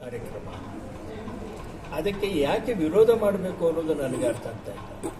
ಕಾರ್ಯಕ್ರಮ ಅದಕ್ಕೆ ಯಾಕೆ ವಿರೋಧ ಮಾಡಬೇಕು ಅನ್ನೋದು ನನಗೆ ಅರ್ಥ ಆಗ್ತಾ ಇಲ್ಲ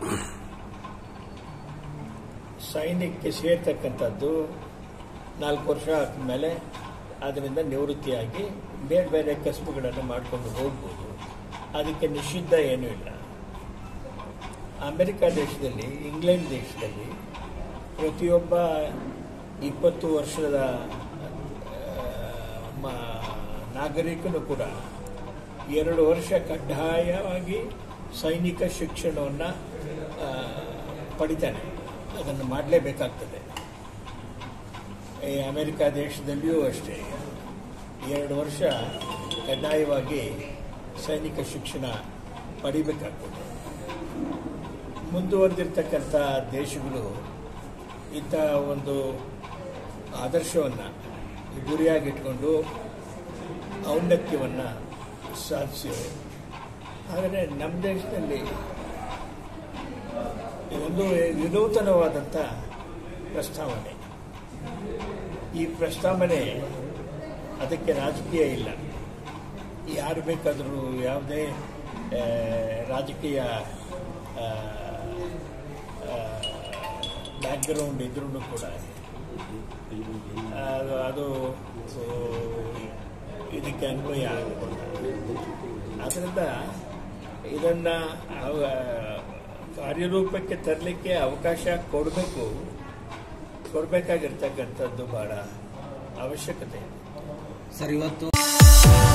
ಸೈನ್ಯಕ್ಕೆ ಸೇರ್ತಕ್ಕಂಥದ್ದು ನಾಲ್ಕು ವರ್ಷ ಆದಮೇಲೆ ಅದರಿಂದ ನಿವೃತ್ತಿಯಾಗಿ ಬೇರೆ ಬೇರೆ ಕಸಬುಗಳನ್ನು ಮಾಡಿಕೊಂಡು ಹೋಗ್ಬೋದು ಅದಕ್ಕೆ ನಿಷಿದ್ಧ ಏನೂ ಇಲ್ಲ ಅಮೆರಿಕ ದೇಶದಲ್ಲಿ ಇಂಗ್ಲೆಂಡ್ ದೇಶದಲ್ಲಿ ಪ್ರತಿಯೊಬ್ಬ ಇಪ್ಪತ್ತು ವರ್ಷದ ಆ, ಮ- ನಾಗರಿಕನು ಕೂಡ ಎರಡು ವರ್ಷ ಕಡ್ಡಾಯವಾಗಿ ಸೈನಿಕ ಶಿಕ್ಷಣವನ್ನು ಪಡಿತಾನೆ ಅದನ್ನು ಮಾಡಲೇಬೇಕಾಗ್ತದೆ ಈ ಅಮೆರಿಕ ದೇಶದಲ್ಲಿಯೂ ಅಷ್ಟೇ ಎರಡು ವರ್ಷ ಕಡ್ಡಾಯವಾಗಿ ಸೈನಿಕ ಶಿಕ್ಷಣ ಪಡಿಬೇಕಾಗ್ತದೆ ಮುಂದುವರೆದಿರ್ತಕ್ಕಂಥ ದೇಶಗಳು ಇಂಥ ಒಂದು ಆದರ್ಶವನ್ನು ಗುರಿಯಾಗಿಟ್ಕೊಂಡು ಔನ್ನತ್ಯವನ್ನು ಸಾಧಿಸಿವೆ ಆದರೆ ನಮ್ಮ ದೇಶದಲ್ಲಿ ಇದೊಂದು ವಿನೂತನವಾದಂಥ ಪ್ರಸ್ತಾವನೆ ಈ ಪ್ರಸ್ತಾವನೆ ಅದಕ್ಕೆ ರಾಜಕೀಯ ಇಲ್ಲ ಯಾರು ಬೇಕಾದರೂ ಯಾವುದೇ ಆ, ರಾಜಕೀಯ ಬ್ಯಾಕ್ಗ್ರೌಂಡ್ ಇದ್ರೂ ಕೂಡ ಅದು ಅದು ಆ, ಇದಕ್ಕೆ ಅನ್ವಯ ಆಗೋದಿಲ್ಲ ಆದ್ದರಿಂದ ಇದನ್ನು ಕಾರ್ಯರೂಪಕ್ಕೆ ತರಲಿಕ್ಕೆ ಅವಕಾಶ ಕೊಡಬೇಕು ಕೊಡಬೇಕಾಗಿರ್ತಕ್ಕಂಥದ್ದು ಬಹಳ ಅವಶ್ಯಕತೆ ಇದೆ ಸರ್ ಇವತ್ತು